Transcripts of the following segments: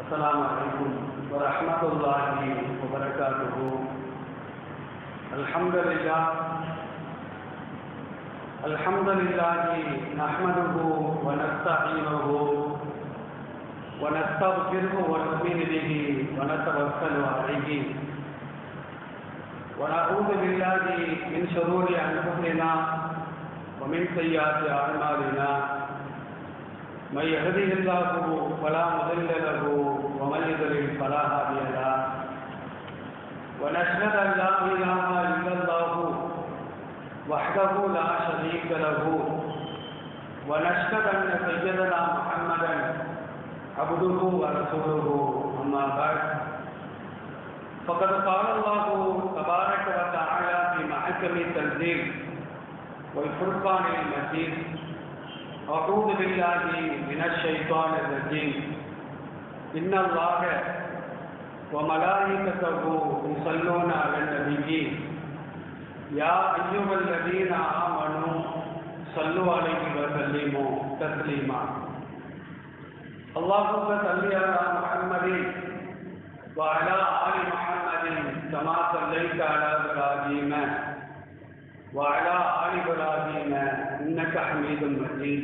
السلام عليكم ورحمة الله وبركاته الحمد لله الحمد لله نحمده ونستعينه ونستغفره ونؤمن به ونتوكل عليه ونعوذ بالله من شرور أنفسنا ومن سيئات أعمالنا من يهده الله فلا مضل له ومن يضلل فلا هادي له ونشهد ان لا اله الا الله وحده لا شريك له ونشهد ان سيدنا محمدا عبده ورسوله اما بعد فقد قال الله تبارك وتعالى في محكم التنزيل والفرقان المجيد أعوذ بالله من الشيطان الرجيم إن الله وملائكته يصلون على النبي يا أيها الذين آمنوا صلوا عليه وسلموا تسليما اللهم صل على محمد وعلى آل محمد كما صليت على إبراهيم وعلى آل إبراهيم إنك حميد مجيد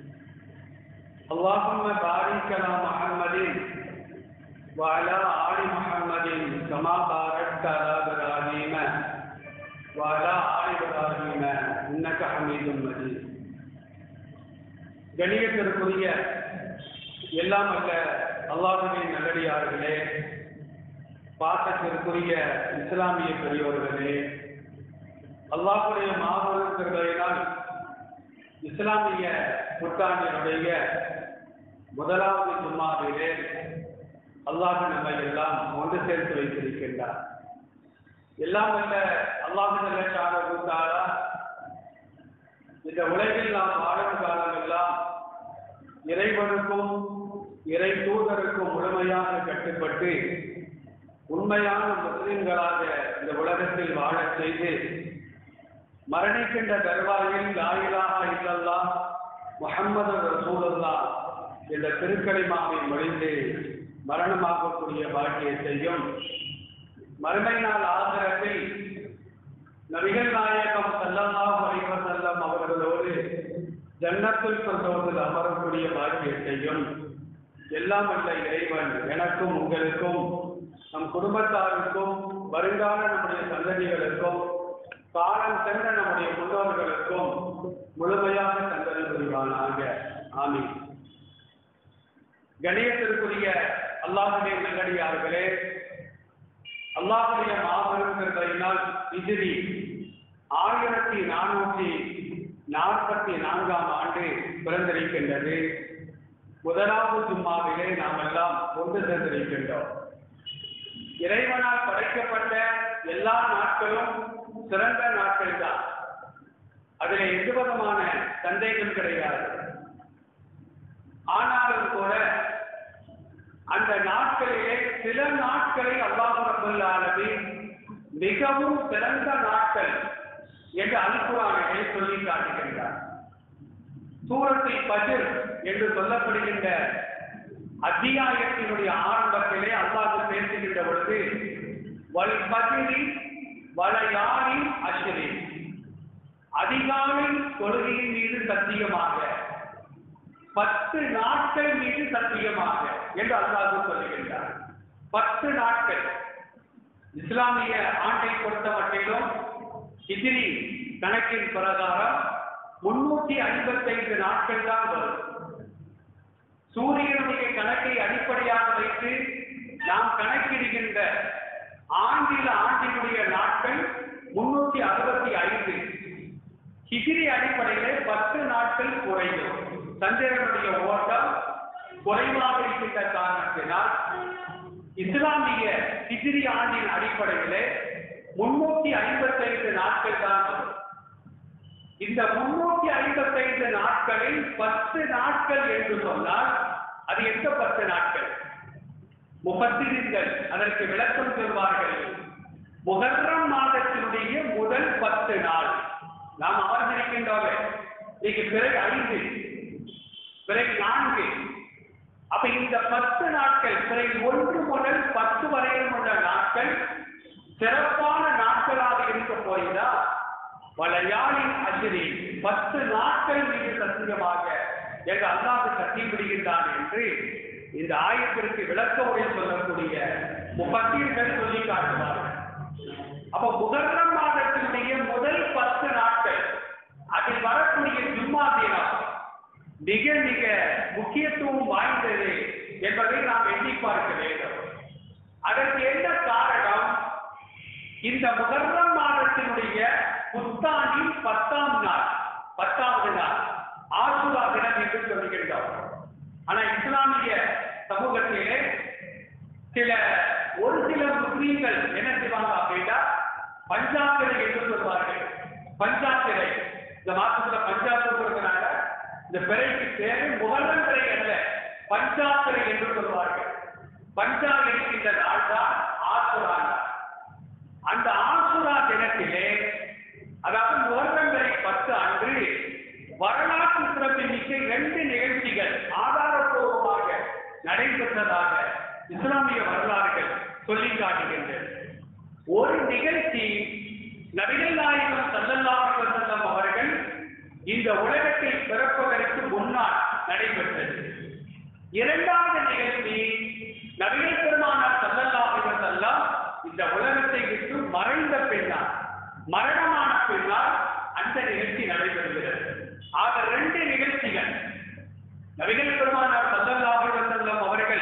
اللهم بارك على محمد وعلى آل محمد كما باركت على إبراهيم وعلى آل إبراهيم إنك حميد مجيد கணியத்திற்குரிய எல்லாம் அல்ல அல்லாஹுவின் நல்லடியார்களே பாசத்திற்குரிய இஸ்லாமிய பெரியோர்களே அல்லாஹுடைய மாபெருமையினால் இஸ்லாமிய புத்தாண்டினுடைய முதலாவது ஜும்மாவிலே அல்லாஹ் நம்மை எல்லாம் ஒன்று சேர்த்து வைத்திருக்கின்றார் எல்லாம் அல்ல அல்லாஹ் நல்ல கூட்டாரா இந்த உலகில் நாம் வாழும் காலமெல்லாம் இறைவனுக்கும் இறை தூதருக்கும் முழுமையாக கட்டுப்பட்டு உண்மையான முஸ்லிம்களாக இந்த உலகத்தில் வாழச் செய்து மரணிக்கின்ற தர்வாயில் லாயிலாக இல்லல்லா முகம்மது ரசூலல்லா என்ற திருக்கலிமாவை மொழிந்து மரணமாகக்கூடிய பாக்கியத்தையும் மறுமை நாள் ஆதரவில் நபிகள் நாயகம் சல்லல்லாஹு அலைஹி வஸல்லம் அவர்களோடு ஜன்னத்துல் பிரதோதில் அமரக்கூடிய பாக்கியத்தையும் எல்லாம் அல்ல இறைவன் எனக்கும் உங்களுக்கும் நம் குடும்பத்தாருக்கும் வருங்கால நம்முடைய சந்ததிகளுக்கும் காலம் சென்ற நம்முடைய முன்னோர்களுக்கும் முழுமையாக தந்தனை புரிவானாக ஆமி கணியத்திற்குரிய அல்லாஹுடைய நல்லடியார்களே அல்லாஹுடைய மாபெரும் கருதையினால் இதிரி ஆயிரத்தி நானூற்றி நாற்பத்தி நான்காம் ஆண்டு பிறந்திருக்கின்றது முதலாவது ஜும்மாவிலே நாம் எல்லாம் ஒன்று சேர்ந்திருக்கின்றோம் இறைவனால் படைக்கப்பட்ட எல்லா நாட்களும் சிறந்த நாட்கள் தான் அதில் எந்த விதமான சந்தேகம் கிடையாது ஆனாலும் கூட அந்த நாட்களிலே சில நாட்களை அல்லாஹ் ரபுல்லானது மிகவும் சிறந்த நாட்கள் என்று அல்குரானை சொல்லி காட்டுகின்றார் சூரத்தை பஜிர் என்று சொல்லப்படுகின்ற அத்தியாயத்தினுடைய ஆரம்பத்திலே அல்லாஹ் பேசுகின்ற பொழுது வல் பதிரி வளையாரி அஷ்ரி அதிகாலை தொழுகையின் மீது சத்தியமாக பத்து நாட்கள் மீது சத்தியமாக என்று அல்லாஹ் சொல்லுகின்றார் பத்து நாட்கள் இஸ்லாமிய ஆண்டை பொறுத்த மட்டிலும் ஹிஜ்ரி கணக்கின் பிரகாரம் முன்னூத்தி ஐம்பத்தைந்து நாட்கள் தான் வரும் சூரியனுடைய கணக்கை அடிப்படையாக வைத்து நாம் கணக்கிடுகின்ற ஆண்டில ஆண்டினுடைய நாட்கள் முன்னூத்தி அறுபத்தி ஐந்து ஹிஜிரி அடிப்படையிலே பத்து நாட்கள் குறையும் சந்திரனுடைய ஓட்டம் குறைவாக இருக்கின்ற காரணத்தினால் இஸ்லாமிய ஹிஜிரி ஆண்டின் அடிப்படையிலே முன்னூத்தி ஐம்பத்தைந்து நாட்கள் தான் வரும் இந்த முன்னூத்தி ஐம்பத்தைந்து நாட்களில் பத்து நாட்கள் என்று சொன்னால் அது எந்த பத்து நாட்கள் முகத்திரிகள் அதற்கு விளக்கம் சொல்வார்கள் முகர்ரம் மாதத்தினுடைய முதல் பத்து நாள் நாம் அமர்ந்திருக்கின்றோமே இன்னைக்கு பிறகு ஐந்து பிறகு நான்கு அப்ப இந்த பத்து நாட்கள் பிறை ஒன்று முதல் பத்து வரையிலும் உள்ள நாட்கள் சிறப்பான நாட்களாக இருக்க போகிறதா வளையாளின் அசிரில் பத்து நாட்கள் மீது சத்தியமாக என்று அல்லாஹ் கட்டிவிடுகின்றான் என்று இந்த ஆயத்திற்கு விளக்க உரை சொல்லக்கூடிய முப்பத்தீர்கள் சொல்லி காட்டுவார்கள் அப்ப முகர்ணம் மாதத்தினுடைய முதல் பத்து நாட்கள் அதில் வரக்கூடிய ஜும்மா தினம் மிக மிக முக்கியத்துவம் வாய்ந்தது என்பதை நாம் எண்ணி பார்க்க வேண்டும் அதற்கு என்ன காரணம் இந்த முகர்ணம் மாதத்தினுடைய புத்தாண்டின் பத்தாம் நாள் பத்தாவது நாள் ஆசுரா தினம் என்று சொல்கின்றோம் ஆனா இஸ்லாமிய சமூகத்திலே சில ஒரு சில முஸ்லீம்கள் என்ன செய்வாங்க அப்படின்னா பஞ்சாத்திரை என்று சொல்வார்கள் பஞ்சாத்திரை இந்த மாசத்துல பஞ்சாத்து கொடுக்கறாங்க இந்த பிறைக்கு பேரு முகர்ணம் பிறை அல்ல பஞ்சாத்திரை என்று சொல்வார்கள் பஞ்சா இருக்கின்ற நாள் தான் ஆசுரா நாள் அந்த ஆசுரா தினத்திலே அதாவது முகர்ணங்களை பத்து அன்று வரலாற்று சிறப்பு மிக்க இரண்டு நிகழ்ச்சிகள் ஆதாரப்பூர்வமாக நடைபெற்றதாக இஸ்லாமிய வரலாறுகள் சொல்லி காட்டுகின்றன ஒரு நிகழ்ச்சி நபிகள் நாயகம் சல்லல்லாஹு வஸல்லம் அவர்கள் இந்த உலகத்தை பிறப்பதற்கு முன்னால் நடைபெற்றது இரண்டாவது நிகழ்ச்சி நபிகள் பெருமானார் சல்லல்லாஹு வஸல்லம் இந்த உலகத்தை விட்டு மறைந்த பின்னால் மரணமான பின்னால் அந்த நிகழ்ச்சி நடைபெறுகிறது ஆக ரெண்டு நிகழ்ச்சிகள் நபிகள் பெருமானார் சல்லல்லாஹு வஸல்லம் அவர்கள்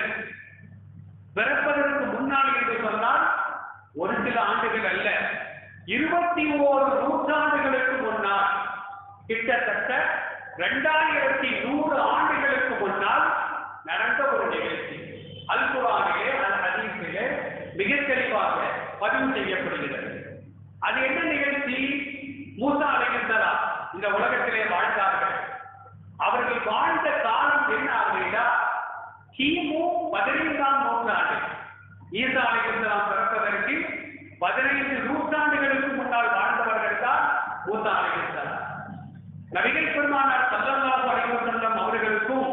பிறப்பதற்கு முன்னால் என்று சொன்னால் ஒரு சில ஆண்டுகள் அல்ல இருபத்தி ஓரு நூற்றாண்டுகளுக்கு முன்னால் கிட்டத்தட்ட இரண்டாயிரத்தி நூறு ஆண்டுகளுக்கு முன்னால் நடந்த ஒரு நிகழ்ச்சி அல் குரானிலே அல் ஹதீஸிலே மிக தெளிவாக பதிவு செய்யப்படுகிறது அது என்ன நிகழ்ச்சி மூசா அலைஹிஸ்ஸலாம் இந்த உலகத்திலே வாழ்ந்தார்கள் அவர்கள் வாழ்ந்த காலம் என்ன அப்படின்னா கிமு பதினைந்தாம் நூற்றாண்டு ஈசா அலைஹிஸ்ஸலாம் பிறப்பதற்கு பதினைந்து நூற்றாண்டுகளுக்கு முன்னால் வாழ்ந்தவர்கள் தான் மூசா அலைஹிஸ்ஸலாம் நபிகள் பெருமானார் சல்லல்லாஹு அலைஹி வஸல்லம் அவர்களுக்கும்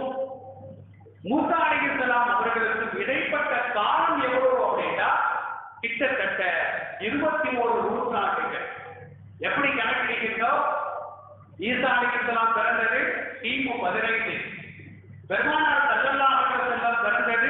மூசா அலைஹிஸ்ஸலாம் அவர்களுக்கும் இடைப்பட்ட காலம் எவ்வளவு அப்படின்னா கிட்டத்தட்ட இருபத்தி ஒரு நூற்றாண்டுகள் எப்படி கணக்கிடுகின்றோம் ஈசா அலைஹிஸ்ஸலாம் பிறந்தது கிமு பதினைந்து பெருமானார் சல்லல்லாஹு அலைஹி வஸல்லம் பிறந்தது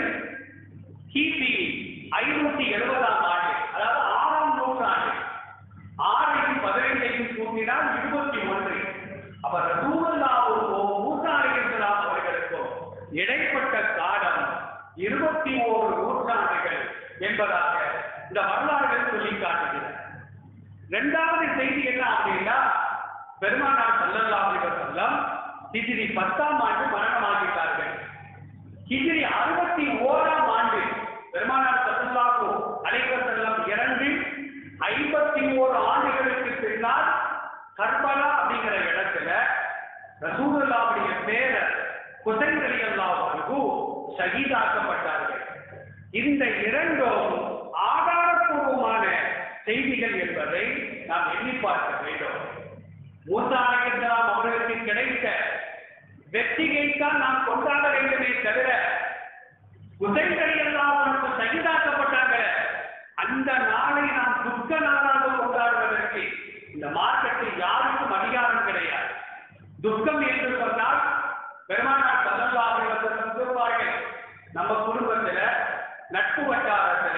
கிபி ஐநூத்தி எழுபதாம் ஆண்டு அதாவது ஆறாம் நூற்றாண்டு ஆறையும் பதினைந்தையும் கூட்டினால் இருபத்தி ஒன்று அப்ப ரசூலுல்லாவுக்கும் மூசா அலைஹிஸ்ஸலாம் அவர்களுக்கும் இடைப்பட்ட காலம் இருபத்தி ஓரு நூற்றாண்டுகள் என்பதாக இந்த வரலாறுகள் சொல்லி காட்டுகிறது இரண்டாவது செய்தி என்ன அப்படின்னா பெருமானார் ஸல்லல்லாஹு அலைஹி வஸல்லம் ஹிஜ்ரி பத்தாம் ஆண்டு மரணமாகிட்டார்கள் ஹிஜ்ரி அறுபத்தி ஓராம் ஆண்டு பெருமானார் ஸல்லல்லாஹு அலைஹி வஸல்லம் இறந்து ஐம்பத்தி ஓரு ஆண்டுகளுக்கு பின்னால் கர்பலா அப்படிங்கிற இடத்துல ரசூலுல்லாவுடைய பேரர் குசைன் ரலியல்லாஹு அன்ஹு ஷஹீதாக்கப்பட்டார்கள் இந்த இரண்டும் ஆதாரப்பூர்வமான செய்திகள் என்பதை நாம் எண்ணி பார்க்க வேண்டும் மூசா அலைஹிஸ்ஸலாம் அவர்களுக்கு கிடைத்த வெற்றியைத்தான் நாம் கொண்டாட வேண்டுமே தவிர குசைன்கள் எல்லாம் நமக்கு சகிதாக்கப்பட்டாங்க அந்த நாளை நாம் துக்க நாளாக கொண்டாடுவதற்கு இந்த மார்க்கத்தில் யாருக்கும் அதிகாரம் கிடையாது துக்கம் என்று சொன்னால் பெருமானார் சல்லல்லாஹு அலைஹி வஸல்லம் சொல்வார்கள் நம்ம குடும்பத்துல நட்பு வட்டாரத்துல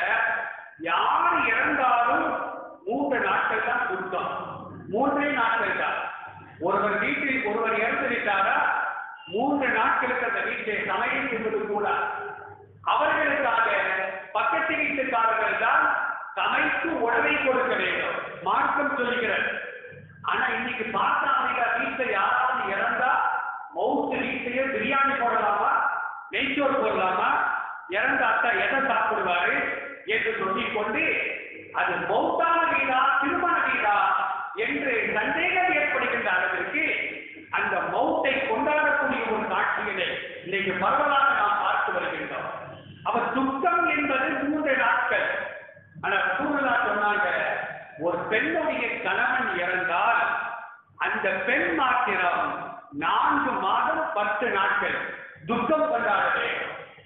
யார் இறந்தாலும் மூன்று நாட்கள் தான் துக்கம் மூன்றே நாட்கள் தான் ஒருவர் வீட்டில் ஒருவர் இறந்து விட்டாரா மூன்று நாட்களுக்கு அந்த வீட்டை சமையல் செய்வது கூட அவர்களுக்காக பக்கத்து வீட்டுக்காரர்கள் தான் சமைத்து உணவை கொடுக்க வேண்டும் மார்க்கம் சொல்கிறது ஆனா இன்னைக்கு பார்த்தா அப்படிங்கிற வீட்டுல யாராவது இறந்தா மவுத்து வீட்லயே பிரியாணி போடலாமா நெய்ச்சோறு போடலாமா இறந்த அத்தா எதை சாப்பிடுவாரு என்று சொல்லிக் கொண்டு அது மௌத்தான வீடா திருமண வீடா என்று சந்தேகம் ஏற்படுகின்ற அளவிற்கு அந்த மௌத்தை கொண்டாடக்கூடிய ஒரு காட்சியினை இன்னைக்கு பரவலாக நாம் பார்த்து வருகின்றோம் அவர் துக்கம் என்பது மூன்று நாட்கள் ஆனா சூழ்நிலா சொன்னாங்க ஒரு பெண்ணுடைய கணவன் இறந்தால் அந்த பெண் மாத்திரம் நான்கு மாதம் பத்து நாட்கள் துக்கம் கொண்டாட வேண்டும்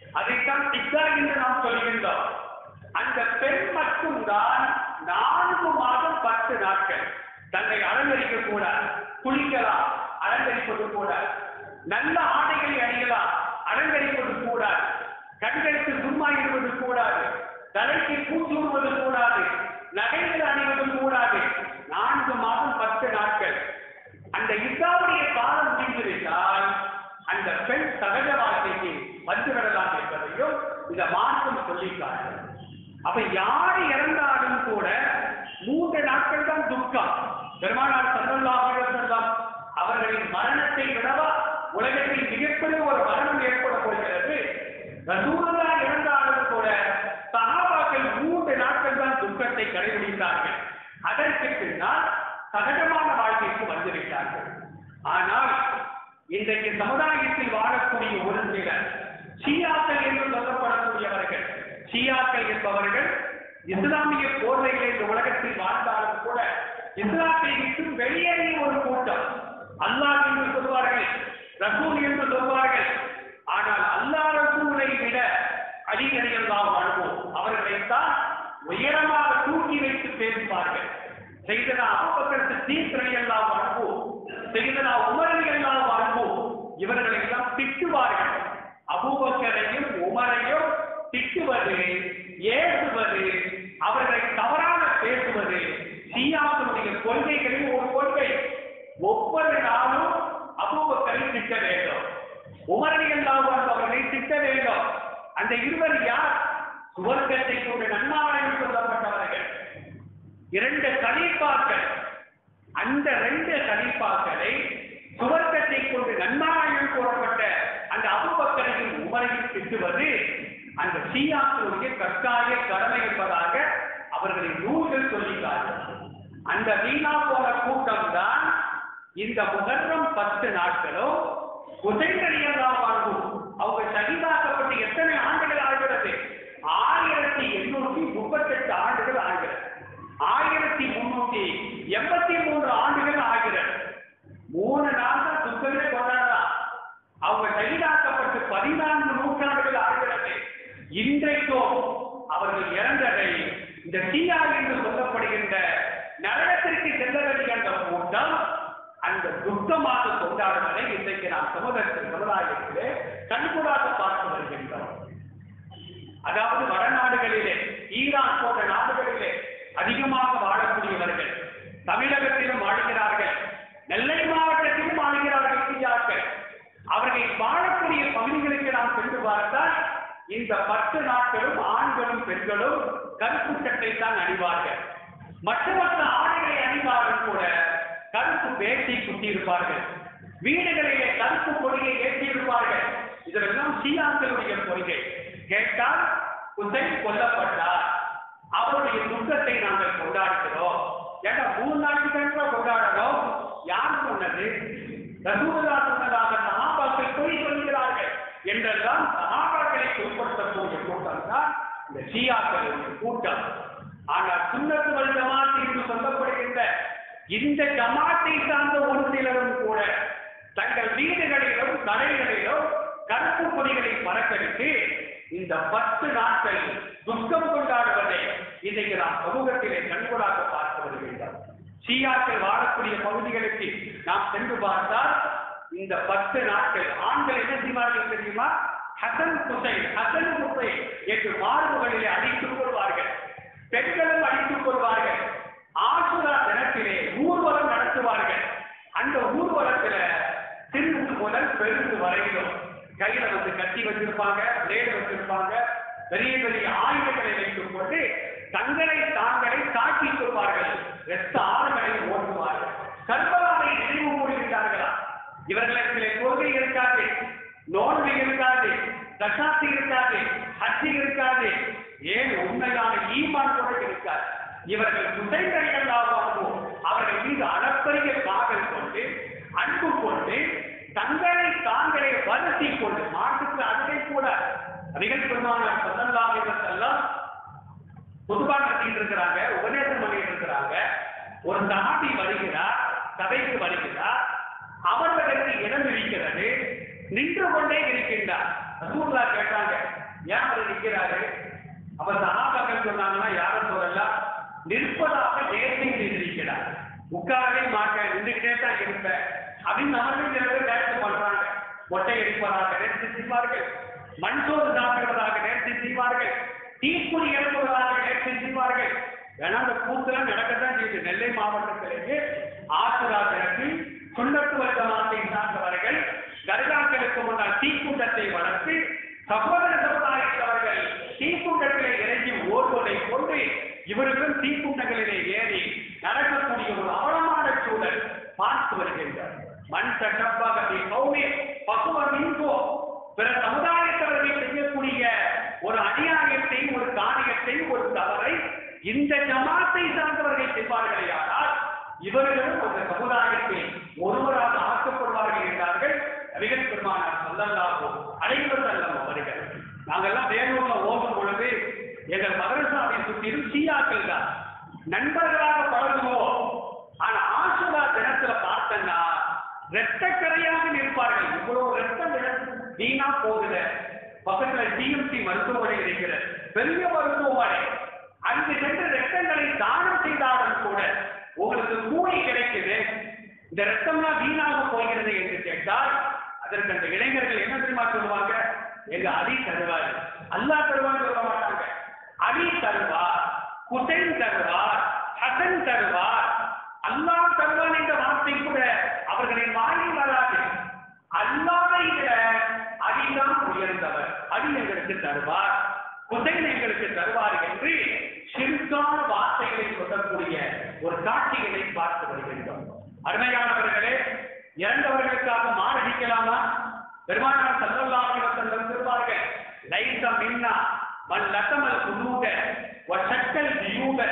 அந்த பெண் மட்டும்தான் நான்கு மாதம் பத்து நாட்கள் தன்னை அலங்கரிக்க கூடாது குளிக்கலாம் அலங்கரிப்பது கூடாது நல்ல ஆடைகளை அணியலாம் அலங்கரிப்பது கூடாது கண்களுக்கு சும்மா இருப்பது கூடாது தலைக்கு பூச்சூடுவது கூடாது நகைகள் அணிவது கூடாது நான்கு மாதம் பத்து நாட்கள் அந்த இஸ்லாமுடைய காலம் முடிந்துவிட்டால் அந்த பெண் சகஜ வாழ்க்கைக்கு வந்துவிடலாம் என்பதையும் இந்த மாற்றம் சொல்லிக்காட்டு அப்ப யார் இறந்தாலும் கூட மூன்று நாட்கள் தான் துக்கம் பெருமானார் சல்லல்லாஹு செல்லம் அவர்களின் மரணத்தை விடவா உலகத்தில் மிகப்பெரிய ஒரு மரணம் ஏற்பட போகிறது ரசூலுல்லா இறந்தாலும் கூட சஹாபாக்கள் மூன்று நாட்கள் தான் துக்கத்தை கடைபிடித்தார்கள் அதற்கு பின்னால் சகஜமான வாழ்க்கைக்கு வந்துவிட்டார்கள் ஆனால் இன்றைக்கு சமுதாயத்தில் வாழக்கூடிய ஒரு சிலர் ஷியாக்கள் என்று சொல்லப்படக்கூடியவர்கள் ஷியாக்கள் என்பவர்கள் இஸ்லாமிய போர்வைகளை இந்த உலகத்தில் வாழ்ந்தாலும் கூட இஸ்லாத்தை விட்டு வெளியேறிய ஒரு கூட்டம் அல்லாஹ் என்று சொல்வார்கள் ரசூல் என்று சொல்வார்கள் ஆனால் அல்லாஹ் ரசூலை விட அடிக்கடியெல்லாம் வாழ்வோம் அவர்களைத்தான் உயரமாக தூக்கி வைத்து பேசுவார்கள் செய்தனா அபக்கரத்து தீர்த்தனை எல்லாம் வாழ்வோம் செய்தனா உமரனை எல்லாம் வாழ்வோம் இவர்களை எல்லாம் திட்டுவார்கள் அபூபக்கரையும் உமரையும் திட்டுவது ஏசுவது அவர்களை தவறாக பேசுவது ஷியாக்களுடைய கொள்கைகளில் ஒரு கொள்கை ஒவ்வொரு நாளும் அபூபக்கரை திட்ட வேண்டும் உமரனை எல்லாம் அவர்களை திட்ட வேண்டும் அந்த இருவர் யார் சுவர்க்கத்தை கொண்டு நன்மாராயம் சொல்லப்பட்டவர்கள் இரண்டு கலீஃபாக்கள் அந்த ரெண்டு கலீஃபாக்களை சுவர்க்கத்தை கொண்டு நன்மாராயம் கூறப்பட்ட அந்த அபுபக்கரையும் உமரையும் திட்டுவது அந்த ஷியாக்களுடைய கட்டாய கடமை என்பதாக அவர்களின் நூல்கள் சொல்லிட்டார்கள் அந்த வீணா போன கூட்டம் தான் இந்த முகர்றம் பத்து நாட்களும் உசைந்தறியலாம் வாழ்வும் அவங்க சகிதாக்கப்பட்டு எத்தனை ஆண்டுகள் ஆகிறது ஆயிரத்தி எண்ணூற்றி முப்பத்தெட்டு ஆண்டுகள் ஆகிறது ஆயிரத்தி முன்னூத்தி எண்பத்தி மூன்று ஆண்டுகள் ஆகிறது மூணு நாள் தான் துக்கமே கொண்டாடலாம் அவங்க சகிதாக்கப்பட்டு பதினான்கு நூற்றாண்டுகள் ஆகிறது இன்றைக்கும் அவர்கள் இறந்ததை இந்த சீயா என்று சொல்லப்படுகின்ற நரகத்திற்கு செல்ல வேண்டிய அந்த கூட்டம் அந்த துக்கமாக கொண்டாடுவதை இன்றைக்கு நாம் சமுதாயத்தில் சமுதாயத்திலே கண்கூடாக பார்த்து வருகின்றோம் அதாவது வடநாடுகளிலே ஈரான் போன்ற நாடுகளிலே அதிகமாக வாழக்கூடியவர்கள் தமிழகத்திலும் வாழ்கிறார்கள் நெல்லை மாவட்டத்திலும் வாழ்கிறார்கள் சீயாக்கள் அவர்கள் வாழக்கூடிய பகுதிகளுக்கு நாம் சென்று பார்த்தால் இந்த பத்து நாட்களும் ஆண்களும் பெண்களும் கருப்பு சட்டை தான் அணிவார்கள் மற்ற மற்ற ஆடைகளை அணிந்தாலும் கூட கருப்பு வேட்டி குட்டியிருப்பார்கள் வீடுகளிலே கருப்பு கொடியை ஏற்றியிருப்பார்கள் இதெல்லாம் ஷியாக்களுடைய கொள்கை கேட்டால் குசைன் கொல்லப்பட்டார் அவருடைய துக்கத்தை நாங்கள் கொண்டாடுகிறோம் ஏன்னா மூணு நாட்டுக்கு கொண்டாடணும் யார் சொன்னது ரசூலுல்லா சொன்னதாக சகாபாக்கள் பொய் சொல்கிறார்கள் என்றெல்லாம் சகாபாக்களை பொருட்படுத்தக்கூடிய கூட்டம் தான் இந்த ஷியாக்களுடைய கூட்டம் ஆனால் சுண்ணத்து வல் ஜமாத் என்று சொல்லப்படுகின்ற இந்த ஜமாத்தை சார்ந்த ஒரு சிலரும் கூட தங்கள் வீடுகளிலும் கடைகளிலும் கருப்பு கொடிகளை பறக்கடித்து இந்த பத்து நாட்கள் துக்கம் கொண்டாடுவதை இன்றைக்கு நாம் சமூகத்திலே கண்கூடாக பார்த்து வருகின்றோம் ஷியாக்கள் வாழக்கூடிய பகுதிகளுக்கு நாம் சென்று பார்த்தால் இந்த பத்து நாட்கள் ஆண்கள் என்ன செய்வார்கள் தெரியுமா ஹசன் குசைன் ஹசன் குசைன் என்று மார்புகளிலே அடித்துக் கொள்வார்கள் பெண்களும் அடித்துக் கொள்வார்கள் ஆசுரா தினத்திலே ஊர்வலம் நடத்துவார்கள் அந்த ஊர்வலத்துல சிறு முதல் பெருந்து வரையிலும் கையில வந்து கட்டி வச்சிருப்பாங்க பிளேடு வச்சிருப்பாங்க பெரிய பெரிய ஆயுதங்களை வைத்துக் கொண்டு தங்களை தாங்களை தாக்கிக் கொள்வார்கள் ரத்த ஆறுகளை ஓட்டுவார்கள் கர்பலாவை நினைவு கூறுகின்றார்களா இவர்களுக்கு கொள்கை இருக்காது நோன்பு இருக்காது தசாத்தி இருக்காது ஹஜ்ஜி இருக்காது ஏன் உண்மையான ஈமான் கூட இருக்காது இவர்கள் குசைகள் ஆவார்கள் அவர்கள் மீது அளப்பரிய காதல் கொண்டு அன்பு கொண்டு தங்களை தாங்களே வருத்தி கொண்டு மாட்டுக்கு அதுவே கூட அதிகள் பெருமானார் சல்லல்லாஹு செல்லம் பொதுவா நடத்திட்டு இருக்கிறாங்க உபதேசம் பண்ணிட்டு இருக்கிறாங்க ஒரு சகாபி வருகிறார் சபைக்கு வருகிறார் அவர்களுக்கு இடம் இருக்கிறது நின்று கொண்டே இருக்கின்றார் ரசூல்லா கேட்டாங்க ஏன் அவர் நிற்கிறாரு அப்ப சகாபாக்கள் சொன்னாங்க நிற்பதாக நேர்த்தி செய்திருக்கிறார் உட்காரவே மாட்டேன் நின்றுகிட்டே தான் இருப்பேன் அப்படின்னு அவர்கள் சில பேர் நேர்த்தி பண்றாங்க மொட்டை அடிப்பதாக நேர்த்தி செய்வார்கள் மண் சோறு சாப்பிடுவதாக நேர்த்தி செய்வார்கள் தீக்குறி எழுப்புவதாக நேர்த்தி செய்வார்கள் ஏன்னா அந்த கூத்துலாம் நடக்கத்தான் செய்யுது நெல்லை மாவட்டத்திலேயே ஆசுராஜனத்தில் சுண்ணத்து வர்க்கமாத்தை சார்ந்தவர்கள் தர்காக்களுக்கு முன்னால் தீக்குண்டத்தை வளர்த்து சகோதர சமுதாயத்தவர்கள் தீக்குண்டத்திலே இறங்கி ஓடுவதை கொண்டு இவர்களும் தீக்குண்டங்களிலே ஏறி நடக்கக்கூடிய ஒரு அவலமான சூழல் பார்த்து வருகின்றார் மண் சட்டப்பாக கௌமே பசுவர் மின்கோ பிற சமுதாயத்தவர்கள் செய்யக்கூடிய ஒரு அநியாயத்தை ஒரு காரியத்தை ஒரு தவறை இந்த ஜமாத்தை சார்ந்தவர்கள் செய்வார்களே ஆனால் இவர்களும் அந்த சமுதாயத்தில் ஒருவராக ஆக்கப்படுவார்கள் என்றார்கள் நபிகள் பெருமானார் சொல்லல்லாகோ அனைவர் செல்லம் அவர்கள் நாங்கெல்லாம் வேலூர்ல ஓடும் பொழுது எங்கள் மதரசாவை சுற்றிலும் சீயாக்கள் தான் நண்பர்களாக பழகுவோம் ஆனா ஆசுரா தினத்துல பார்த்தேன்னா இரத்தக்கரையாக நிற்பார்கள் இவ்வளவு ரத்தம் வீணா போகுத பக்கத்துல டிஎம்சி மருத்துவமனை இருக்கிற பெரிய மருத்துவமனை அங்கு சென்று ரத்தங்களை தானம் செய்தாலும் கூட உங்களுக்கு கூலி கிடைக்குது இந்த ரத்தம்லாம் வீணாக போகிறது என்று கேட்டால் அதற்கு அந்த இளைஞர்கள் என்ன தெரியுமா சொல்லுவாங்க எங்க அடி தருவார் அல்லாஹ் தருவான்னு சொல்ல மாட்டாங்க அடி தருவார் குசைன் தருவார் ஹசன் தருவார் அல்லாஹ் தருவான் என்ற வார்த்தை கூட அவர்களின் வாயில் வராது அல்லாவை விட அடிதான் உயர்ந்தவர் அடி எங்களுக்கு தருவார் குசைன் எங்களுக்கு தருவார் என்று சிறுக்கான வார்த்தைகளை சொல்லக்கூடிய ஒரு காட்சிகளை பார்த்து வருகின்றோம் அருமையானவர்களே இறந்தவர்களுக்காக மாரடிக்கலாமா பெருமானார் சல்லல்லாஹு அலைஹி வஸல்லம் சொல்வார்கள் லைஸ மின்னா மன் லத்தமல் குலூக வஷக்கல் ஜியூப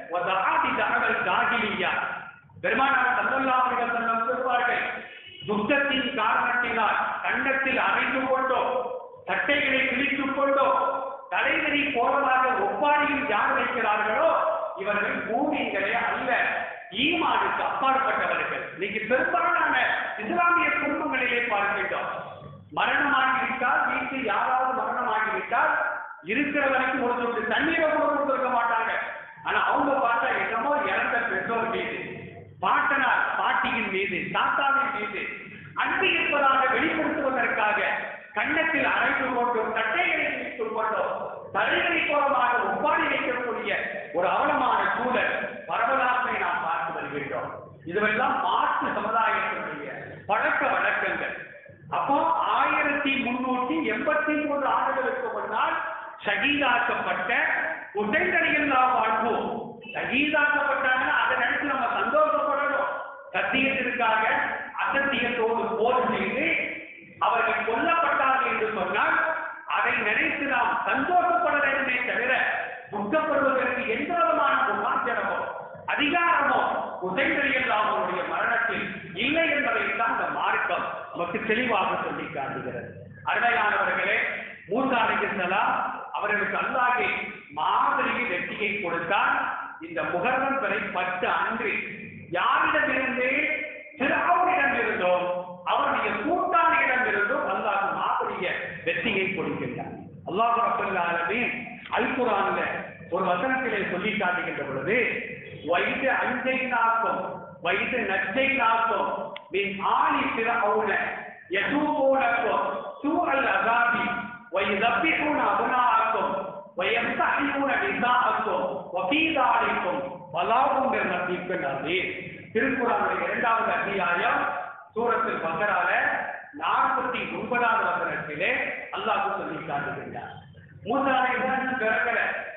வதஆதி தஅவல் ஜாஹிலியா பெருமானார் சல்லல்லாஹு அலைஹி வஸல்லம் சொல்வார்கள் துக்கத்தின் காரணத்தினால் கண்ணத்தில் அரைந்து கொண்டோ சட்டைகளை கிழித்துக் கொண்டோ தலைவரி போறதாக ஒப்பாரியில் யார் வைக்கிறார்களோ இவர்கள் பூமிகளே அல்ல ஈமானுக்கு அப்பாற்பட்டவர்கள் இன்னைக்கு பெரும்பாலான இஸ்லாமிய குடும்பங்களிலே பார்க்கின்றோம் மரணமாகிவிட்டால் வீட்டில் யாராவது மரணமாகிவிட்டால் இருக்கிற வரைக்கும் ஒரு சொட்டு தண்ணீரை கூட கொடுத்துருக்க மாட்டாங்க ஆனா அவங்க பார்த்தா என்னமோ இறந்த பெற்றோர் மீது பாட்டனார் பாட்டியின் மீது தாத்தாவின் மீது அன்பு இருப்பதாக வெளிப்படுத்துவதற்காக கண்ணத்தில் அரைந்து கொண்டோ தட்டைகளை வைத்துக் கொண்டோ தலைகளை கோலமாக ஒப்பாடி வைக்கக்கூடிய ஒரு அவலமான சூழல் பரவலாக நாம் பார்த்து வருகின்றோம் இதுவெல்லாம் மாற்று சமுதாயத்தினுடைய பழக்க வழக்கங்கள் அப்போ ஆயிரத்தி முன்னூத்தி எண்பத்தி மூன்று ஆண்டுகளுக்கு முன்னால் ஷகீதாக்கப்பட்ட உசைந்தடிகளா வாழ்வோம் ஷகீதாக்கப்பட்டாங்கன்னா அதை நினைச்சு நம்ம சந்தோஷப்படணும் சத்தியத்திற்காக அசத்தியத்தோடு போர் செய்து அவர்கள் கொல்லப்பட்டார்கள் என்று சொன்னால் அதை நினைத்து நாம் சந்தோஷப்பட வேண்டுமே தவிர துக்கப்படுவதற்கு எந்த விதமான முகாஞ்சனமோ அதிகாரமோ உசைந்தடிகள் அவருடைய மரணத்தில் இல்லை என்பதைத்தான் இந்த மார்க்கம் நமக்கு தெளிவாக சொல்லி காட்டுகிறது அருமையானவர்களே மூசா அலிகலாம் அவர்களுக்கு அல்லாஹே மாதிரி வெற்றியை கொடுத்தால் இந்த முகர்வன் பிறை பத்து அன்று யாரிடமிருந்து திருவிடம் இருந்தோ அவருடைய கூட்டாளியிடம் இருந்தோ அல்லாஹ் மாபெரிய வெற்றியை கொடுக்கின்றார் அல்லாஹ் ரப்பல் ஆலமீன் அல் குர்ஆன்ல ஒரு வசனத்திலே சொல்லி காட்டுகின்ற பொழுது வைது அஞ்சை நாக்கும் வைது நச்சை நாக்கும் மின் ஆலி பிறவுன யசூபூனக்கும் சூஅல் அசாபி ويذبحون أبناءكم ويمتحنون نساءكم وفي ذلكم بلاء من ربكم عظيم திருக்குறானுடைய இரண்டாவது அத்தியாயம் சூரத்தில் பக்கரால நாற்பத்தி ஒன்பதாவது வசனத்திலே அல்லாஹ் சொல்லி காட்டுகின்றார் மூன்றாவது இஸ்லாமிய பிறக்கல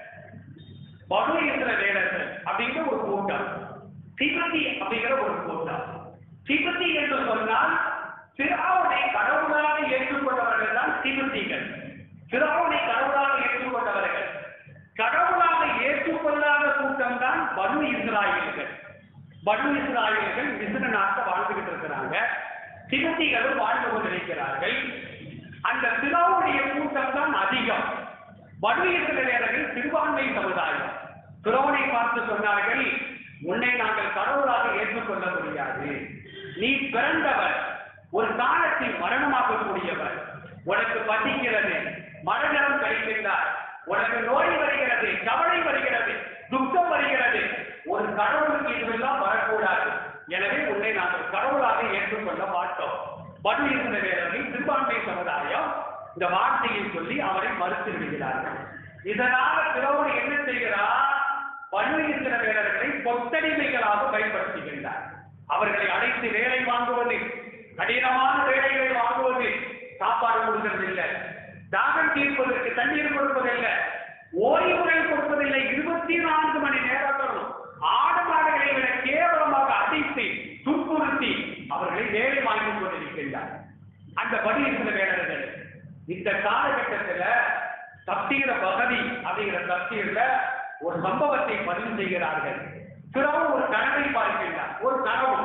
பனு இஸ்ரவேலர்கள் அப்படிங்கிற ஒரு கூட்டம் திபதி அப்படிங்கிற ஒரு கூட்டம் திபதி என்று சொன்னால் பிறாவுனை கடவுளாக ஏற்றுக்கொண்டவர்கள் தான் திபதிகள் பிறாவுனை கடவுளாக ஏற்றுக்கொண்டவர்கள் கடவுளாக ஏற்றுக்கொள்ளாத கூட்டம் தான் பனு இஸ்ராயல்கள் பனு இஸ்ராயல்கள் மிஸ்ர நாட்டில் வாழ்ந்துகிட்டு இருக்கிறாங்க திபதிகளும் வாழ்ந்து கொண்டிருக்கிறார்கள் அந்த பிறவுடைய கூட்டம் தான் அதிகம் பனு இஸ்ரவேலர்கள் சிறுபான்மை சமுதாயம் பிறவனை பார்த்து சொன்னார்கள் உன்னை நாங்கள் கடவுளாக ஏற்றுக்கொள்ள முடியாது நீ பிறந்தவர் ஒரு காலத்தில் மரணமாகக்கூடியவர் உனக்கு பசிக்கிறது மரணம் கழிக்கின்றார் உனக்கு நோய் வருகிறது கவலை வருகிறது துக்கம் வருகிறது ஒரு கடவுளுக்கு இதுவெல்லாம் வரக்கூடாது எனவே உன்னை நாங்கள் கடவுளாக ஏற்றுக்கொள்ள மாட்டோம் படு இருந்த வேளையில் சிறுபான்மை சமுதாயம் இந்த வார்த்தையை சொல்லி அவரை மறுத்து விடுகிறார்கள் இதனால பிறவர் என்ன செய்கிறார் படு இருக்கிற வேலர்களை கொத்தடிமைகளாக பயன்படுத்துகின்றார் அவர்களை அழைத்து வேலை வாங்குவது கடினமான வேலைகளை வாங்குவது சாப்பாடு கொடுக்கறதில்லை தாகம் தீர்ப்பதற்கு தண்ணீர் கொடுப்பதில்லை ஓய்வுகள் கொடுப்பதில்லை இருபத்தி நான்கு மணி நேரங்களும் ஆடு மாடுகளை விட கேவலமாக அடித்து துன்புறுத்தி அவர்களை வேலை வாங்கிக் கொண்டிருக்கின்றார் அந்த படி இருக்கிற வேலர்கள் இந்த காலகட்டத்துல தப்தீர பகதி அப்படிங்கிற தப்தீர்ல ஒரு சம்பவத்தை பதிவு செய்கிறார்கள் பிறகு ஒரு கனவை பார்க்கின்றார் ஒரு கனவு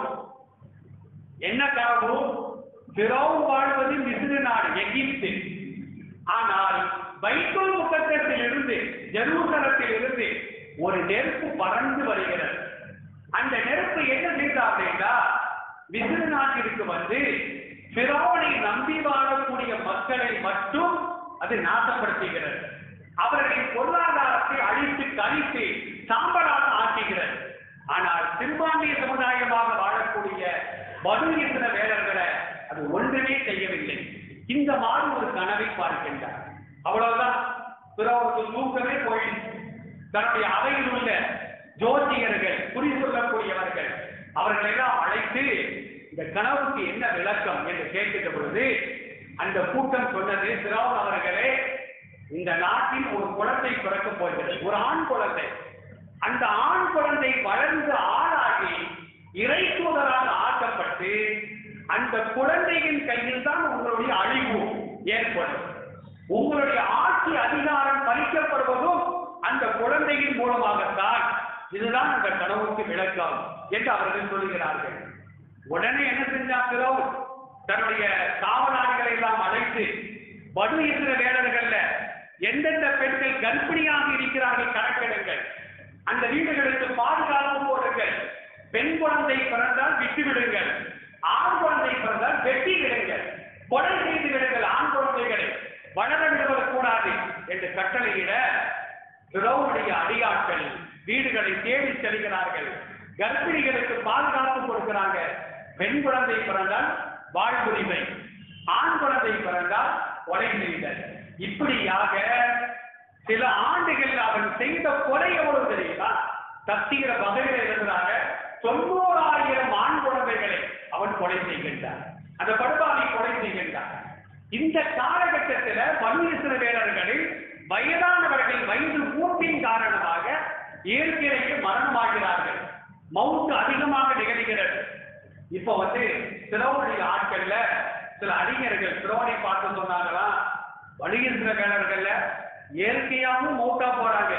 என்ன கனவு பிறவு வாழ்வது மிசிறு நாடு எகிப்து ஆனால் பைத்துல் முகத்தத்தில் இருந்து ஜெருசலத்தில் இருந்து ஒரு நெருப்பு பறந்து வருகிறது அந்த நெருப்பு என்ன செய்தா அப்படின்னா மிசிறு நாட்டிற்கு வந்து பிறவனை நம்பி வாழக்கூடிய மக்களை மட்டும் அது நாசப்படுத்துகிறது அவர்களின் பொருளாதாரத்தை அழித்து கழித்து சாம்பலாக ஆக்குகிறது ஆனால் சிறுபான்மைய சமுதாயமாக வாழக்கூடிய மது என்ற வேலர்களை அது ஒன்றுமே செய்யவில்லை இந்த மாதிரி ஒரு கனவை பார்க்கின்றார் அவ்வளவுதான் பிறருக்கு தூக்கமே போயிடுச்சு தன்னுடைய அவையில் உள்ள ஜோதியர்கள் குறி சொல்லக்கூடியவர்கள் அவர்களை எல்லாம் அழைத்து இந்த கனவுக்கு என்ன விளக்கம் என்று கேட்கின்ற பொழுது அந்த கூட்டம் சொன்னது சிராவன் அவர்களே இந்த நாட்டில் ஒரு குழந்தை பிறக்கப் போகிறது ஒரு ஆண் குழந்தை அந்த ஆண் குழந்தை வளர்ந்து ஆளாகி இறை தூதராக ஆக்கப்பட்டு அந்த குழந்தையின் கையில் தான் உங்களுடைய அழிவு ஏற்படும் உங்களுடைய ஆட்சி அதிகாரம் பறிக்கப்படுவதும் அந்த குழந்தையின் மூலமாகத்தான் இதுதான் அந்த கனவுக்கு விளக்கம் என்று அவர்கள் சொல்லுகிறார்கள் உடனே என்ன செஞ்சாங்களோ தன்னுடைய காவலாளிகளை எல்லாம் அழைத்து படு இருக்கிற வேடர்கள்ல எந்தெந்த பெண்கள் கர்ப்பிணியாக இருக்கிறார்கள் கணக்கெடுங்கள் அந்த வீடுகளுக்கு பாதுகாப்பு போடுங்கள் பெண் குழந்தை பிறந்தால் விட்டு விடுங்கள் ஆண் குழந்தை பிறந்தால் வெட்டி விடுங்கள் கொலை செய்து விடுங்கள் ஆண் குழந்தைகளை வளர விடுவது கூடாது என்று கட்டளையிட பிறவுடைய அடியாட்கள் வீடுகளை தேடி செல்கிறார்கள் கர்ப்பிணிகளுக்கு பாதுகாப்பு கொடுக்கிறாங்க பெண் குழந்தை பிறந்தால் வாழ்வுரிமை ஆண் குழந்தை பிறந்தால் கொலை செய்தல் இப்படியாக சில ஆண்டுகள் அவன் செய்த கொலை எவ்வளவு தெரியுமா தத்திகிற வகையில் இருக்கிறாங்க தொண்ணூறாயிரம் ஆண் குழந்தைகளை அவன் கொலை செய்கின்றான் அந்த படுபாவை கொலை செய்கின்றான் இந்த காலகட்டத்தில் பன்னீர் வேலர்களில் வயதானவர்கள் வயது மூப்பின் காரணமாக இயற்கையிலேயே மரணமாகிறார்கள் மவுத்து அதிகமாக நிகழ்கிறது இப்ப வந்து சிறவனுடைய ஆட்கள்ல சில அறிஞர்கள் சிறவனை பார்த்து சொன்னாங்களாம் வழியிருக்கிற வேலர்கள்ல இயற்கையாகவும் மவுத்தா போறாங்க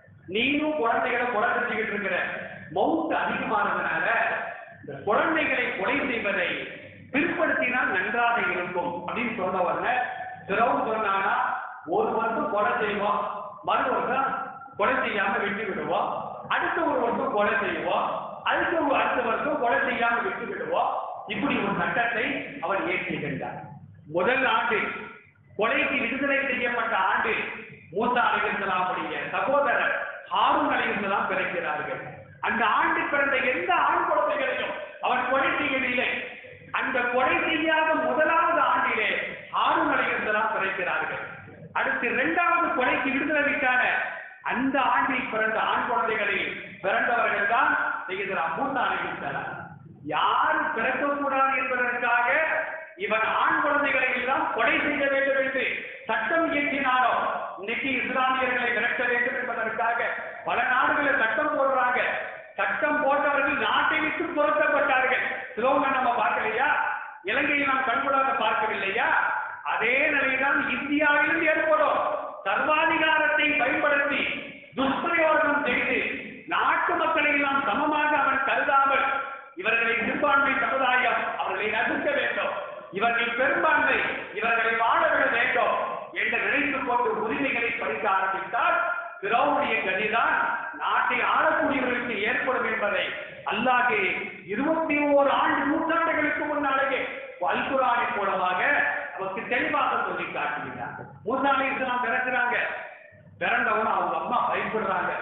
நீனும் குழந்தைகளை கொலை செஞ்சுக்கிட்டு இருக்கிற மவுத்து அதிகமானதுனால இந்த குழந்தைகளை கொலை செய்வதை பிற்படுத்தினால் நன்றாக இருக்கும் அப்படின்னு சொன்ன உடனே சிறவு சொன்னானா ஒரு வருஷம் கொலை செய்வோம் மறு வருஷம் கொலை செய்யாம விட்டு விடுவோம் அடுத்த ஒரு வருஷம் கொலை செய்வோம் அடுத்த ஒரு அடுத்த வருஷம் கொலை செய்யாம விட்டு விடுவோம் இப்படி ஒரு சட்டத்தை அவர் இயற்றுகின்றார் முதல் ஆண்டு கொலைக்கு விடுதலை செய்யப்பட்ட ஆண்டு மூசா அலிகலாமுடைய சகோதரர் ஹாரூன் அலிகலாம் பிறக்கிறார்கள் அந்த ஆண்டு பிறந்த எந்த ஆண் குழந்தைகளையும் அவர் கொலை செய்யவில்லை அந்த கொலை செய்யாத முதலாவது ஆண்டிலே ஹாரூன் அலிகலாம் பிறக்கிறார்கள் அடுத்து இரண்டாவது கொலைக்கு விடுதலைக்கான அந்த ஆண்டில் பிறந்த ஆண் குழந்தைகளை பிறந்தவர்கள் தான் செய்கிறார் மூசா அலிகலாம் யார் பிறக்கக்கூடாது என்பதற்காக இவன் ஆண் குழந்தைகளை எல்லாம் கொலை செய்ய வேண்டும் என்று சட்டம் இயற்றினாரோ இன்னைக்கு இஸ்லாமியர்களை விரட்ட வேண்டும் என்பதற்காக பல நாடுகளில் சட்டம் போடுறாங்க சட்டம் போட்டவர்கள் நாட்டை விட்டு துரத்தப்பட்டார்கள் சிலோங்க நம்ம பார்க்கலையா இலங்கையில் நாம் கண்கூடாக பார்க்கவில்லையா அதே நிலைதான் இந்தியாவிலும் ஏற்படும் சர்வாதிகாரத்தை பயன்படுத்தி துஷ்பிரயோகம் செய்து நாட்டு மக்களை எல்லாம் சமமாக அவன் கருதாமல் இவர்களை சிறுபான்மை சமுதாயம் அவர்களை நசுக்க வேண்டும் இவர்கள் பெரும்பான்மை இவர்களை வாழ விட வேண்டும் என்று நினைத்துக் கொண்டு உரிமைகளை படிக்க ஆரம்பித்தால் பிறவுடைய கதிதான் நாட்டை ஆளக்கூடியவர்களுக்கு ஏற்படும் என்பதை அல்லாஹே இருபத்தி ஓரு ஆண்டு நூற்றாண்டுகளுக்கு முன்னாலேயே அல்குரானின் மூலமாக நமக்கு தெளிவாக சொல்லி காட்டுகிறார் மூசா அலி இஸ்லாம் பிறக்கிறாங்க பிறந்தவங்க அவங்க அம்மா பயப்படுறாங்க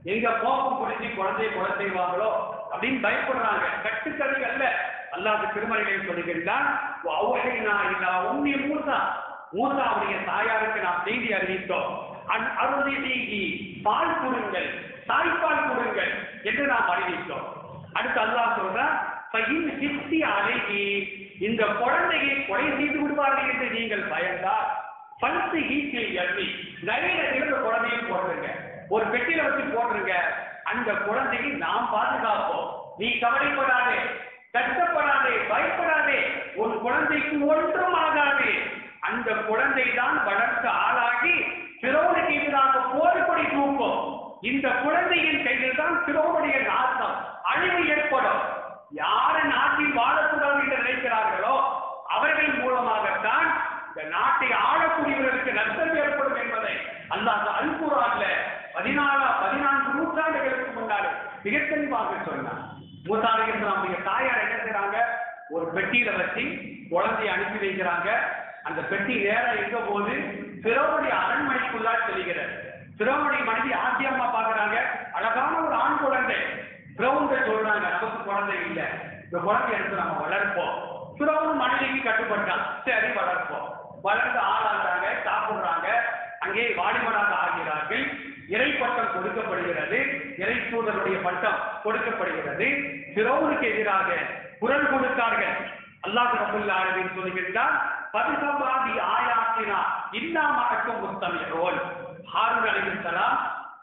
எங்க கோபம் புரிஞ்சு குழந்தையை கொலை செய்வாங்களோ அப்படின்னு பயப்படுறாங்க கட்டுக்கதை அல்ல அல்லாஹ் திருமறைகளை சொல்லுகின்றான் அவ்வகைனா இல்லா உண்மை மூசா மூசாவுடைய தாயாருக்கு நாம் செய்தி அறிவித்தோம் அன் அருளிதீகி பால் கொடுங்கள் தாய்ப்பால் கொடுங்கள் என்று நாம் அறிவித்தோம் அடுத்து அல்லாஹ் சொல்றான் பையின் சித்தி அழகி இந்த குழந்தையை கொலை செய்து விடுவார்கள் என்று நீங்கள் பயந்தால் பழுத்து ஈட்டில் எண்ணி நிறைய இருந்த குழந்தையும் போட்டுருங்க ஒரு பெட்டியில வச்சு போட்டுருங்க அந்த குழந்தையை நாம் பாதுகாப்போம் நீ கவலைப்படாதே கஷ்டப்படாதே பயப்படாதே உன் குழந்தைக்கு ஒன்றும் ஆகாது அந்த குழந்தை தான் வளர்த்து ஆளாகி பிறோனுக்கு எதிராக போர்படி தூக்கும் இந்த குழந்தையின் கையில் தான் பிறோனுடைய நாசம் அழிவு ஏற்படும் யாரு நாட்டில் வாழக்கூடாது என்று நினைக்கிறார்களோ அவர்கள் மூலமாகத்தான் இந்த நாட்டை ஆளக்கூடியவர்களுக்கு நஷ்டம் ஏற்படும் என்பதை அல்லாஹ் அல்குரான்ல பதினாலா பதினான்கு நூற்றாண்டுகளுக்கு முன்னாலே மிக தெளிவாக சொன்னார் மூசாலிகளுடைய தாயார் என்ன செய்றாங்க ஒரு பெட்டியில வச்சு குழந்தையை அனுப்பி வைக்கிறாங்க அந்த பெட்டி நேரம் எங்க போது பிறவுடைய அரண்மனைக்குள்ளா செல்கிறது பிறவுடைய மனைவி ஆசியம்மா பாக்குறாங்க அழகான ஒரு ஆண் குழந்தை பிறவுங்க சொல்றாங்க நமக்கு குழந்தை இல்ல இந்த குழந்தை எடுத்து நம்ம வளர்ப்போம் பிறவும் மனைவிக்கு கட்டுப்பட்டான் சரி வளர்ப்போம் வளர்ந்து ஆளாகிறாங்க சாப்பிடுறாங்க அங்கே வாலிபனாக ஆகிறார்கள் இறை பட்டம் கொடுக்கப்படுகிறது இறை தூதருடைய பட்டம் கொடுக்கப்படுகிறது பிறவுனுக்கு எதிராக குரல் கொடுத்தார்கள் அல்லாஹ் ரபுல் ஆலமீன் சொல்கின்றார் பதுகபாதி ஆயாத்தினா இல்லாமக்கும் முஸ்தமிரோல் ஹாரூன் அலைஹிஸ்ஸலாம்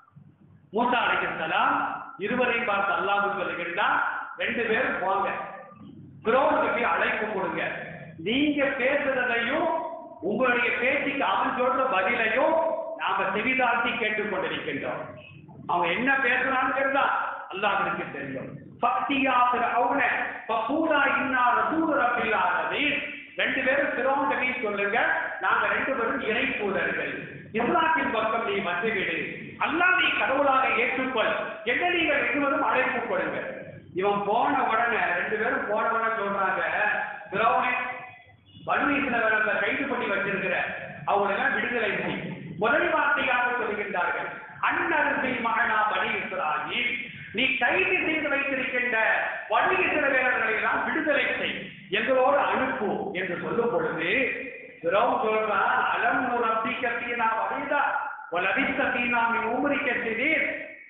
மூசா அலைஹிஸ்ஸலாம் இருவரையும் பார்த்து அல்லாஹ் சொல்லுகின்றார் ரெண்டு பேரும் போங்க பிறோனுக்கு போய் அழைப்பு கொடுங்க நீங்க பேசுறதையும் உங்களுடைய பேச்சுக்கு அவன் சொல்ற பதிலையும் நாம செவிதாழ்த்தி கேட்டுக்கொண்டிருக்கின்றோம் அவன் என்ன பேசுறான்னு அல்லாஹ்விற்கு தெரியும் பக்தியா அவன பகூலா இன்னா ரசூல் ரபில் ஆலமீன் ரெண்டு பேரும் சிரோன் கவி சொல்லுங்க நாங்க ரெண்டு பேரும் இறை தூதர்கள் இஸ்லாத்தின் பக்கம் நீ வந்துவிடு அல்லாஹ் நீ கடவுளாக ஏற்றுக்கொள் என்ன நீங்கள் இருவரும் அழைப்பு கொடுங்க இவன் போன உடனே ரெண்டு பேரும் போன உடனே சொல்றாங்க திரௌனே பனு இஸ்ரவேலர்களை கைது பண்ணி வச்சிருக்கிற அவங்களெல்லாம் விடுதலை செய் முதல் வார்த்தையாக சொல்கின்றார்கள் அன்னரசில் மகனா பனி இஸ்ராயில் நீ கைது செய்து வைத்திருக்கின்ற பனு இஸ்ரவேலர்களை எல்லாம் விடுதலை செய் எங்களோடு அனுப்பு என்று சொல்லும் பொழுது திரௌன் சொல்றான் அலம் நுரப்பிக்க தீனா வலிதா வலபித்த தீனாமின் ஊமரிக்க செய்தீர்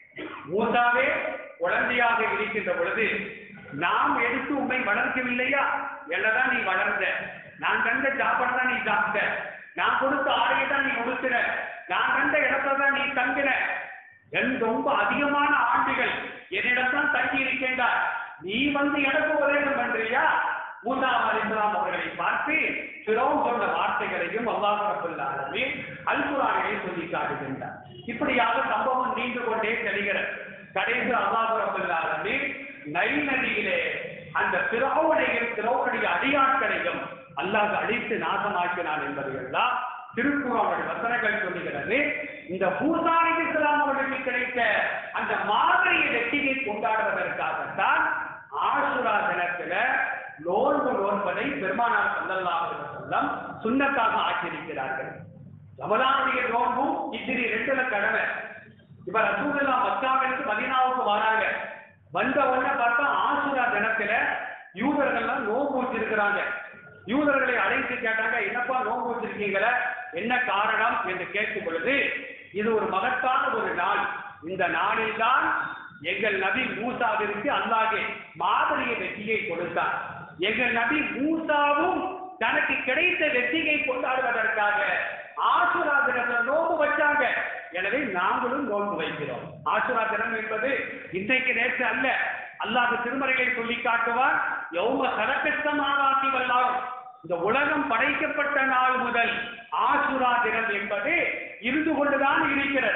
மூசாவே குழந்தையாக இருக்கின்ற பொழுது நாம் எடுத்து உண்மை வளர்க்கவில்லையா என்னதான் நீ வளர்ந்த நான் கண்ட சாப்பாடு தான் நீ சாப்பிட்ட நான் கொடுத்த ஆடையை தான் நீ உடுத்துற நான் கண்ட இடத்தை தான் நீ தங்குற என் ரொம்ப அதிகமான ஆண்டுகள் என்னிடத்தான் தங்கி இருக்கின்றார் நீ வந்து எனக்கு உதயம் பண்றியா மூசா அலிஸ்லாம் அவர்களை பார்த்து பிறவும் சொன்ன வார்த்தைகளையும் அல்லாஹ் ரபுல் ஆலமீன் அல் குர்ஆனிலே சொல்லி காட்டுகின்றார் இப்படியாக சம்பவம் நீண்டு கொண்டே செல்கிறது கடைசி அல்லாஹ் ரபுல் ஆலமீன் நைல் நதியிலே அந்த பிறவுடையும் பிறவுடைய அடியாட்களையும் அல்லாஹ் அழித்து நாசமாக்கினான் என்பதை எல்லாம் திருக்குறளுடைய வசனங்கள் சொல்லுகிறது இந்த பூசாரி இஸ்லாம் அவர்களுக்கு கிடைத்த அந்த மாதிரி வெற்றியை கொண்டாடுவதற்காகத்தான் ஆசுரா தினத்துல நோன்பு நோன்பதை பெருமானார் சல்லல்லாஹு அலைஹி வஸல்லம் சுன்னத்தாக ஆக்கியிருக்கிறார்கள் ரமலானுடைய நோன்பும் இத்திரி ரெண்டுல கடமை இப்ப ரசூலுல்லா மக்காவிலிருந்து மதீனாவுக்கு வராங்க வந்த உடனே பார்த்தா ஆசுரா தினத்துல யூதர்கள்லாம் நோன்பு வச்சிருக்கிறாங்க யூதர்களை அழைத்து கேட்டாங்க என்னப்பா நோன்பு வச்சிருக்கீங்களே என்ன காரணம் என்று கேட்கும் பொழுது இது ஒரு மகத்தான ஒரு நாள் இந்த நாளில்தான் எங்கள் நபி மூசாவிற்கு அல்லாஹே மாதிரிய வெற்றியை கொடுத்தார் எங்கள் நபி மூசாவும் தனக்கு கிடைத்த வெற்றியை கொண்டாடுவதற்காக ஆசுரா தினத்தில் நோன்பு வச்சாங்க எனவே நாங்களும் நோன்பு வைக்கிறோம் ஆசுரா தினம் என்பது இன்றைக்கு நேற்று அல்ல அல்லாஹ் திருமறைகளை சொல்லி காட்டுவார் யௌம சதக்கத்தமாவாக்கி வல்லாரும் இந்த உலகம் படைக்கப்பட்ட நாள் முதல் ஆசுரா தினம் என்பது இருந்து கொண்டுதான் இருக்கிறது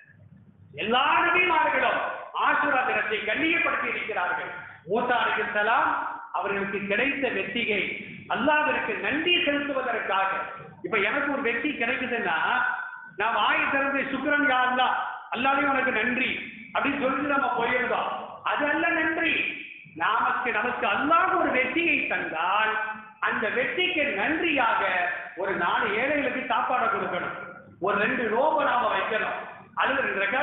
எல்லா நபிமார்களும் ஆசுரா தினத்தை கண்ணியப்படுத்தி இருக்கிறார்கள் மூசா அலிசலாம் அவர்களுக்கு கிடைத்த வெற்றியை அல்லாவிற்கு நன்றி செலுத்துவதற்காக இப்ப எனக்கு ஒரு வெற்றி கிடைக்குதுன்னா நாம் ஆய திறந்து சுக்கரன் யா அல்லா அல்லாவே உனக்கு நன்றி அப்படின்னு சொல்லிட்டு நம்ம போயிருந்தோம் அது அல்ல நன்றி நமக்கு நமக்கு அல்லாஹ் ஒரு வெற்றியை தந்தால் அந்த வெற்றிக்கு நன்றியாக ஒரு நாலு ஏழைகளுக்கு சாப்பாடை கொடுக்கணும் ஒரு ரெண்டு ரோப நாம வைக்கணும் அல்லது ரெண்டு ரெக்காத்து நபி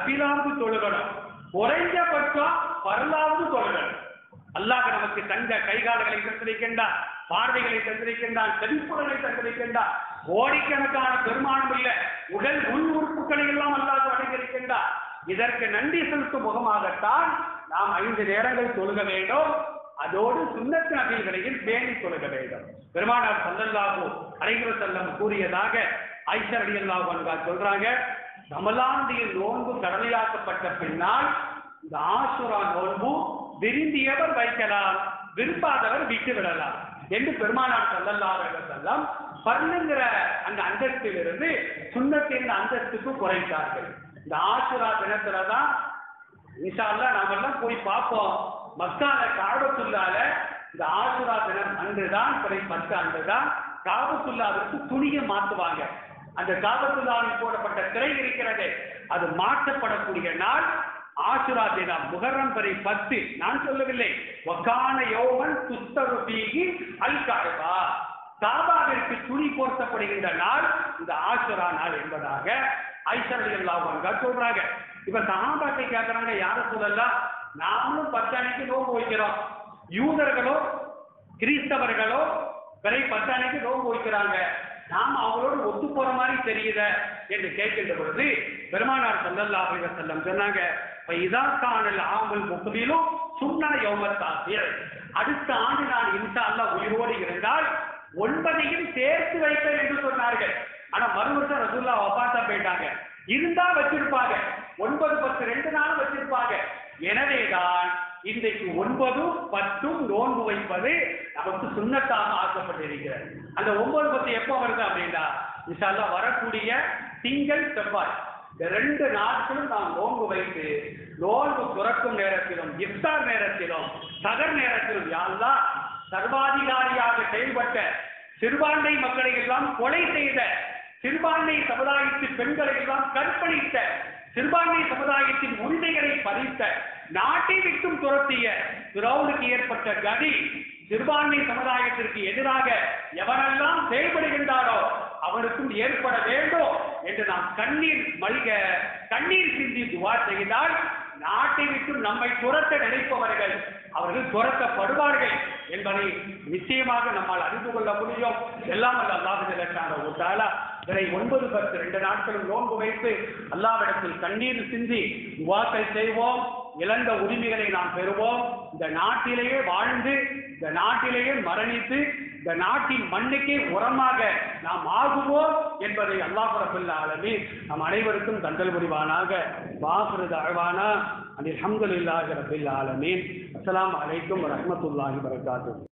நபிலாவது தொழுகணும் குறைஞ்சபட்சம் பரலாவது தொழுகணும் அல்லாஹ் நமக்கு தந்த கைகால்களை தந்திருக்கின்றான் பார்வைகளை தந்திருக்கின்றான் செவிப்புறங்களை தந்திருக்கின்றான் கோடிக்கணக்கான பெருமானம் இல்ல உடல் உள் உறுப்புகளை எல்லாம் அல்லாஹ் அடைந்திருக்கின்றான் இதற்கு நன்றி செலுத்தும் முகமாகத்தான் நாம் ஐந்து நேரங்கள் தொழுக வேண்டும் அதோடு சுண்ணத்து நபிகளையும் பேணி தொழுக வேண்டும் பெருமானார் சல்லல்லாஹு அலைஹி செல்லம் கூறியதாக ஐஷர் அலியல்லாஹு அன்ஹா சொல்றாங்க ரமலானுடைய நோன்பு கடமையாக்கப்பட்ட பின்னால் இந்த ஆசுரா நோன்பு விரும்பியவர் வைக்கலாம் விரும்பாதவர் விட்டு விடலாம் என்று பெருமானார் சல்லல்லாஹு அலைஹி வஸல்லம் பர்ணுங்கிற அந்த அந்தஸ்திலிருந்து சுண்ணத்தின் அந்தஸ்துக்கு குறைத்தார்கள் இந்த ஆசுரா தினத்துல தான் இன்ஷா அல்லாஹ் நாம எல்லாம் போய் பார்ப்போம் மக்கால காபத்துள்ளால இந்த ஆசுரா தினம் அன்றுதான் பிறை பத்து அன்றுதான் காபத்துல்லாவிற்கு துணியை மாத்துவாங்க அந்த காபத்துல்லாவில் போடப்பட்ட திரை இருக்கிறது அது மாற்றப்படக்கூடிய நாள் ஆசுரா தினம் முகரம் பிறை பத்து நான் சொல்லவில்லை ஒக்கான யோவன் துஸ்தரு பீகி அல் காபா காபாவிற்கு துணி போர்த்தப்படுகின்ற நாள் இந்த ஆசுரா நாள் என்பதாக ஐஸ்வர்யா அல்லாஹ் சொல்றாங்க இப்ப சகாபாத்தை கேட்கறாங்க யார சொல்லலாம் நாமளும் பத்தானைக்கு நோன்பு வைக்கிறோம் யூதர்களோ கிறிஸ்தவர்களோ பிறை பத்தானைக்கு நோன்பு வைக்கிறாங்க நாம அவங்களோட ஒத்து போற மாதிரி தெரியுத என்று கேட்கின்ற பொழுது பெருமானார் சல்லல்லா அலைஹி வஸல்லம் சொன்னாங்க "ஃப இதா கானல் ஆமல் முக்திலும் சுன்னா யௌமத்தாசிர் அடுத்த ஆண்டு நான் இன்ஷா அல்லாஹ் உயிரோடு இருந்தால் ஒன்பதையும் சேர்த்து வைப்பேன் என்று சொன்னார்கள் ஆனா மறு வருஷம் ரசூல்லா வபாத்தா போயிட்டாங்க இருந்தா வச்சிருப்பாங்க ஒன்பது பத்து ரெண்டு நாளும் வச்சிருப்பாங்க எனவேதான் இன்றைக்கு ஒன்பதும் பத்தும் நோன்பு வைப்பது நமக்கு சுண்ணத்தாக ஆக்கப்பட்டிருக்கிறது அந்த ஒன்பது பத்து எப்போ வருது அப்படின்னா இன்ஷால்லா வரக்கூடிய திங்கள் செவ்வாய் இந்த ரெண்டு நாட்களும் நாம் நோன்பு வைத்து நோன்பு துறக்கும் நேரத்திலும் இஃப்தார் நேரத்திலும் சகர் நேரத்திலும் யாரெல்லாம் சர்வாதிகாரியாக செயல்பட்ட சிறுபான்மை மக்களை எல்லாம் கொலை செய்த சிறுபான்மை சமுதாயத்து பெண்களை எல்லாம் கற்பழித்த சிறுபான்மை சமுதாயத்தின் உரிமைகளை பறித்த நாட்டை விட்டும் துரத்திய திரௌனுக்கு ஏற்பட்ட கதி சிறுபான்மை சமுதாயத்திற்கு எதிராக எவரெல்லாம் செயல்படுகின்றாரோ அவருக்கும் ஏற்பட வேண்டும் என்று நாம் கண்ணீர் மல்க கண்ணீர் சிந்தி துவா செய்தால் நாட்டை விட்டும் நம்மை துரத்த நினைப்பவர்கள் அவர்கள் துரத்தப்படுவார்கள் என்பதை நிச்சயமாக நம்மால் அறிந்து கொள்ள முடியும் எல்லாம் அல்ல அல்லாஹ் ஒட்டாலா இதனை ஒன்பது பத்து ரெண்டு நாட்களும் நோன்பு வைத்து அல்லாவிடத்தில் கண்ணீர் சிந்தி துவாக்கள் செய்வோம் இழந்த உரிமைகளை நாம் பெறுவோம் இந்த நாட்டிலேயே வாழ்ந்து இந்த நாட்டிலேயே மரணித்து இந்த நாட்டின் மண்ணுக்கே உரமாக நாம் ஆகுவோம் என்பதை அல்லாஹ் ரபுல்ல ஆலமி நம் அனைவருக்கும் தந்தல் புரிவானாக வாசுரது அழ்வானா அனில் அஹமதுல்லாஹி ரபில் ஆலமீன் அஸ்ஸலாமு அலைக்கும் வரஹ்மத்துல்லாஹி வரகாத்துஹு